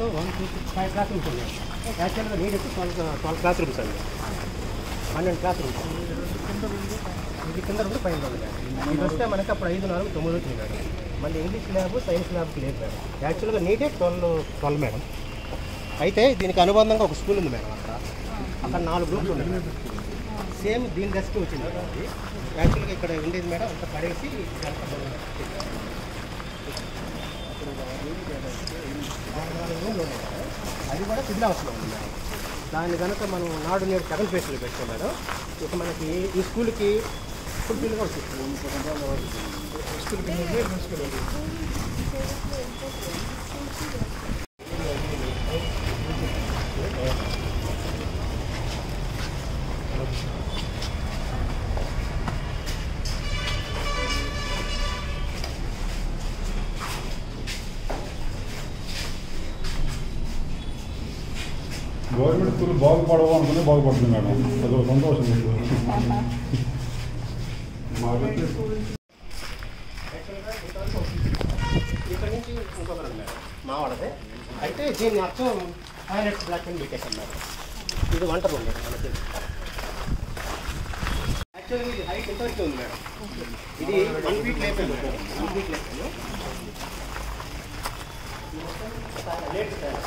One two six five class rooms ఉన్నాయి యాక్చువల్గా need వచ్చి ట్వెల్వ్ ట్వెల్వ్ క్లాస్ రూమ్స్ అండి పన్నెండు క్లాస్ రూమ్స్ ఇది కింద రెండు పైన రెండు మేడం ఇది వస్తే మనకి అప్పుడు ఐదు నాలుగు తొమ్మిది వచ్చింది మేడం మళ్ళీ ఇంగ్లీష్ ల్యాబ్ సైన్స్ ల్యాబ్కి లేదు మేడం యాక్చువల్గా నీటే ట్వెల్వ్ ట్వెల్వ్ మేడం అయితే దీనికి అనుబంధంగా ఒక స్కూల్ ఉంది మేడం అక్కడ అక్కడ నాలుగు రూమ్స్ ఉన్నాయి మేడం సేమ్ దీని డెస్క్ వచ్చింది మేడం అది యాక్చువల్గా ఇక్కడ ఉండేది మేడం అంత పడేసి ఇదంతా మనం పెట్టాం. నాలుగు రూమ్లు ఉన్నాయి మేడం. అది కూడా సివిల్ హౌస్లో ఉంది మేడం దాన్ని కనుక మనం నాడు నేడు సెకండ్ ఫేస్లో పెట్టాం మేడం ఇక మనకి ఈ స్కూల్కి ఫుల్ఫిల్గా వచ్చింది స్కూల్కి గవర్నమెంట్ స్కూల్ బాగుపడవు అనుకునే బాగుపడుతుంది మేడం అదొక సంతోషం మీకు మాకైతే ఇక్కడ నుంచి ఇంకొక రెండు మేడం మా వాళ్ళదే అయితే దీన్ని అర్థం టాయిలెట్ బ్లాక్ అని పెట్టేసాం మేడం ఇది వంట రూమ్ మేడం మనకి యాక్చువల్గా ఇది హైట్ ఎంతవరకు ఉంది మేడం ఇది వన్ ఫీట్ లేపాను మేడం వన్ ఫీట్ లేపాను లేట్ సార్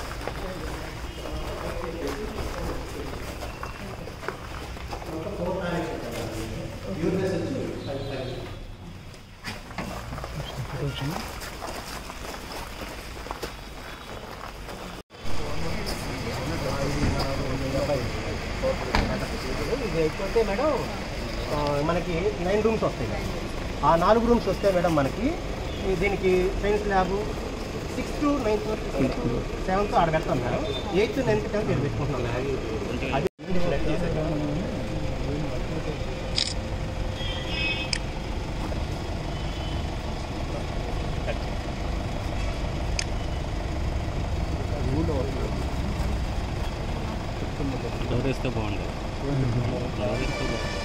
ఇది అయిపోతే మేడం ఆ, మనకి నైన్ రూమ్స్ వస్తాయి మేడం ఆ నాలుగు రూమ్స్ వస్తే మేడం మనకి ఈ దీనికి science lab sixth to ninth వరకు సెవెంత్ ఆడ పెడతాం మేడం ఎయిత్ నైన్త్ టెన్త్ ఇది పెట్టుకుంటున్నాం మేడం అది డోర్ వేస్తే బాగుండదు డోర్ వేస్తే బాగుండదు